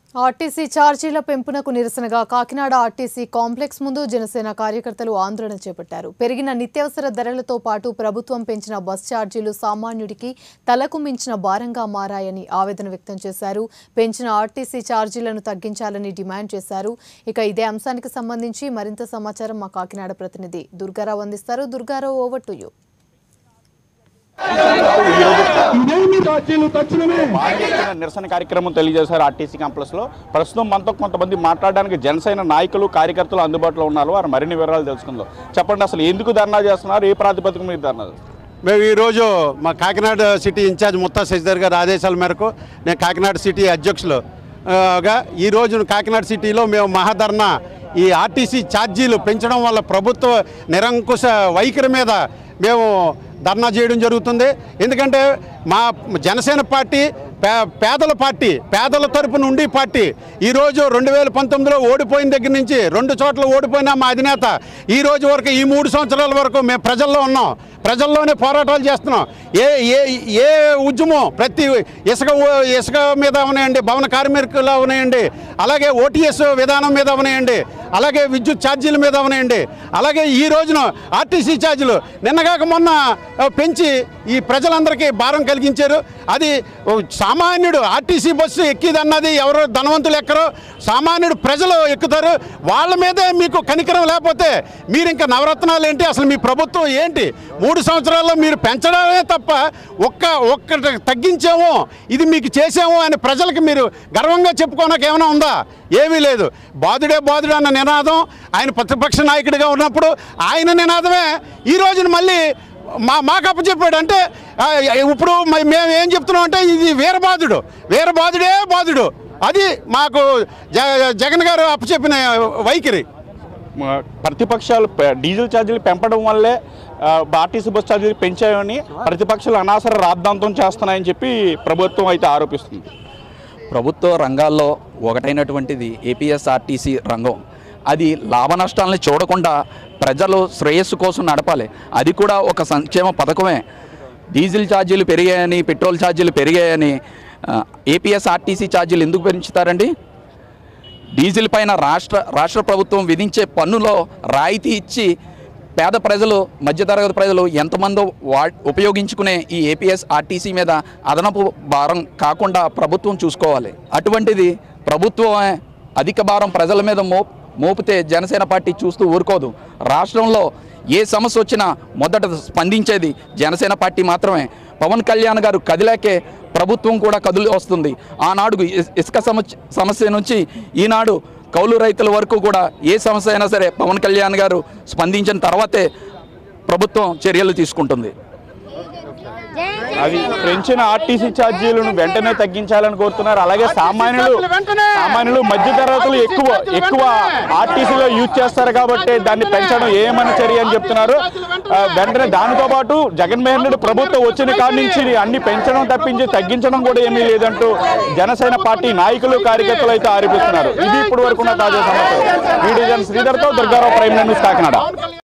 RTC ఛార్జీల పెంపునకు నిరసనగా Kakinada RTC complex ముందు జనసేన కార్యకర్తలు ఆందోళన చేపట్టారు పెరిగిన నిత్యావసర ధరలతో పాటు ప్రభుత్వం పెంచిన బస్ ఛార్జీలు సామాన్యుడికి తలకు మించిన భారంగా మారాయని ఆవేదన వ్యక్తం చేశారు పెంచిన ఆర్టీసీ ఛార్జీలను తగ్గించాలని డిమాండ్ చేశారు ఇక ఇదే అంశానికి సంబంధించి మరింత సమాచారం మా కాకినాడ ప్రతినిధి దుర్గారావు అందిస్తారు దుర్గారావు ఓవర్ టు యూ ఇదేమి ఛార్జీలు తక్షణమే చేసిన నిరసన కార్యక్రమం తెలియజేశారు ఆర్టీసీ కాంప్లెక్స్ లో ప్రస్తుతం మనతో కొంతమంది మాట్లాడడానికి జనసేన నాయకులు కార్యకర్తలు అందుబాటులో ఉన్నారు వారు మరిన్ని వివరాలు తెలుసుకుందాం చెప్పండి అసలు ఎందుకు ధర్నా చేస్తున్నారు ఏ ప్రాతిపదిక మీద ధర్నా మేము ఈరోజు మా కాకినాడ సిటీ ఇన్ఛార్జ్ ముత్తా శశిధర్ గారి ఆదేశాల మేరకు నేను కాకినాడ సిటీ అధ్యక్షులు ఆ, గా ఈ రోజు కాకినాడ సిటీలో మేము మహాధర్నా ఈ ఆర్టీసీ ఛార్జీలు పెంచడం వల్ల ప్రభుత్వ నిరంకుశ వైఖరి మీద మేము ధర్నా చేయడం జరుగుతుంది ఎందుకంటే మా జనసేన పార్టీ పే పేదల పార్టీ పేదల తరపు నుండి పార్టీ ఈరోజు రెండు వేల పంతొమ్మిదిలో ఓడిపోయిన దగ్గర నుంచి రెండు చోట్ల ఓడిపోయిన మా అధినేత ఈ రోజు వరకు ఈ మూడు సంవత్సరాల వరకు మేము ప్రజల్లో ఉన్నాం ప్రజల్లోనే పోరాటాలు చేస్తున్నాం ఏ ఏ ఏ ఉద్యమం ప్రతి ఇసుక ఉ- ఇసుక మీద అవనాయండి భవన కార్మికులు అవనాయండి అలాగే ఓటీఎస్ విధానం మీద అవనాయండి అలాగే విద్యుత్ ఛార్జీల మీద అవనాయండి అలాగే ఈ రోజున ఆర్టీసీ ఛార్జీలు నిన్నగాక మొన్న ఆ, పెంచి ఈ ప్రజలందరికీ భారం కలిగించారు అది ఓ సామాన్యుడు ఆర్టీసీ బస్సు ఎక్కిదన్నది ఎవరు ధనవంతులు ఎక్కరో సామాన్యుడు ప్రజలు ఎక్కుతారు వాళ్ళ మీదే మీకు కనికరం లేకపోతే మీరు ఇంకా నవరత్నాలు ఏంటి అసలు మీ ప్రభుత్వం ఏంటి మూడు సంవత్సరాల్లో మీరు పెంచడమే తప్ప ఒక్క ఒక్క తగ్గించాము ఇది మీకు చేసాము అని ప్రజలకు మీరు గర్వంగా చెప్పుకోనక ఏమైనా ఉందా ఏమీ లేదు బాధుడే బాధుడు అన్న నినాదం ఆయన ప్రతిపక్ష నాయకుడిగా ఉన్నప్పుడు ఆయన నినాదమే ఈ రోజున మళ్ళీ మా మాకు అప్పచెప్పాడు అంటే ఆ, ఇప్పుడు మ- మేము ఏం చెప్తున్నాం అంటే ఇది వీరబాధుడు వీరబాధుడే బాధుడు అది మాకు జ- జగన్ గారు అప్పచెప్పిన వైఖరి మ- ప్రతిపక్షాలు పె- డీజిల్ ఛార్జీలు పెంపడం వల్లే ఆ, ఆర్టీసీ బస్ ఛార్జీలు పెంచాయని ప్రతిపక్షాలు అనవసర రాద్ధాంతం చేస్తున్నాయని చెప్పి ప్రభుత్వం అయితే ఆరోపిస్తుంది ప్రభుత్వ రంగాల్లో ఒకటైనటువంటిది ఏపీఎస్ఆర్టీసీ రంగం అది లాభ నష్టాలని చూడకుండా ప్రజలు శ్రేయస్సు కోసం నడపాలి అది కూడా ఒక సంక్షేమ పథకమే డీజిల్ ఛార్జీలు పెరిగాయని పెట్రోల్ ఛార్జీలు పెరిగాయని ఏపీఎస్ఆర్టీసీ ఛార్జీలు ఎందుకు పెంచుతారండి డీజిల్ పైన రాష్ట్ర రాష్ట్ర ప్రభుత్వం విధించే పన్నులో రాయితీ ఇచ్చి పేద ప్రజలు మధ్యతరగతి ప్రజలు ఎంతమందో వా ఉపయోగించుకునే ఈ ఏపీఎస్ ఆర్టీసీ మీద అదనపు భారం కాకుండా ప్రభుత్వం చూసుకోవాలి అటువంటిది ప్రభుత్వమే అధిక భారం ప్రజల మీద మో మోపితే జనసేన పార్టీ చూస్తూ ఊరుకోదు రాష్ట్రంలో ఏ సమస్య వచ్చినా మొదట స్పందించేది జనసేన పార్టీ మాత్రమే పవన్ కళ్యాణ్ గారు కదిలాకే ప్రభుత్వం కూడా కదులు వస్తుంది ఆనాడు ఇస్- ఇసుక సమస్య సమస్య నుంచి ఈనాడు కౌలు రైతుల వరకు కూడా ఏ సమస్య అయినా సరే పవన్ కళ్యాణ్ గారు స్పందించిన తర్వాతే ప్రభుత్వం చర్యలు తీసుకుంటుంది అది పెంచిన ఆర్టీసీ ఛార్జీలను వెంటనే తగ్గించాలని కోరుతున్నారు అలాగే సామాన్యులు సామాన్యులు మధ్య తరగతులు ఎక్కువ ఎక్కువ ఆర్టీసీలో యూజ్ చేస్తారు కాబట్టి దాన్ని పెంచడం ఏమని చర్య అని చెప్తున్నారు ఆ, వెంటనే దానితో పాటు జగన్మోహన్ రెడ్డి ప్రభుత్వం వచ్చిన కాడి నుంచి అన్ని పెంచడం తప్పించి తగ్గించడం కూడా ఏమీ లేదంటూ జనసేన పార్టీ నాయకులు కార్యకర్తలు అయితే ఆరోపిస్తున్నారు ఇది ఇప్పటి వరకు ఉన్న తాజా సమాచారం వీడియో శ్రీధర్తో దుర్గారావు ప్రైమ్ న్యూస్ కాకినాడ